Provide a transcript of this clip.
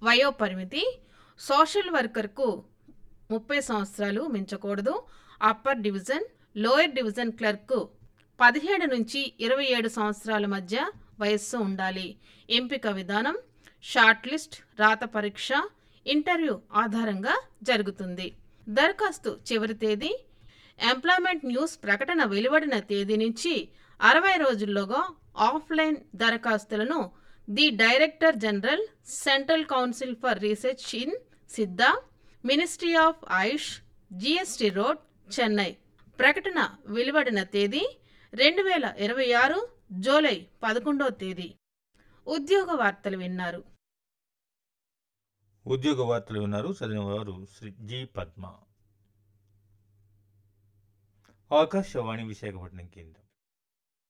వయోపరిమితి సోషల్ వర్కర్కు ముప్పై సంవత్సరాలు మించకూడదు upper division lower division clerk పదిహేడు నుంచి ఇరవై ఏడు సంవత్సరాల మధ్య వయస్సు ఉండాలి ఎంపిక విధానం షార్ట్ లిస్ట్ రాత పరీక్ష ఇంటర్వ్యూ ఆధారంగా జరుగుతుంది దరఖాస్తు చివరి తేదీ ఎంప్లాయ్మెంట్ న్యూస్ ప్రకటన వెలువడిన తేదీ నుంచి అరవై రోజుల్లోగా ఆఫ్లైన్ దరఖాస్తులను the director general central council for research in Siddha ministry of AYUSH GST road Chennai ప్రకటన వెలువడిన తేదీ రెండు వేల ఇరవై ఆరు జూలై పదకొండో తేదీ ఉద్యోగ వార్తలు విన్నారు ఉద్యోగ వార్తలు విన్నారు చదివిన వారు శ్రీ జి పద్మ ఆకాశవాణి విశాఖపట్నం కేంద్రం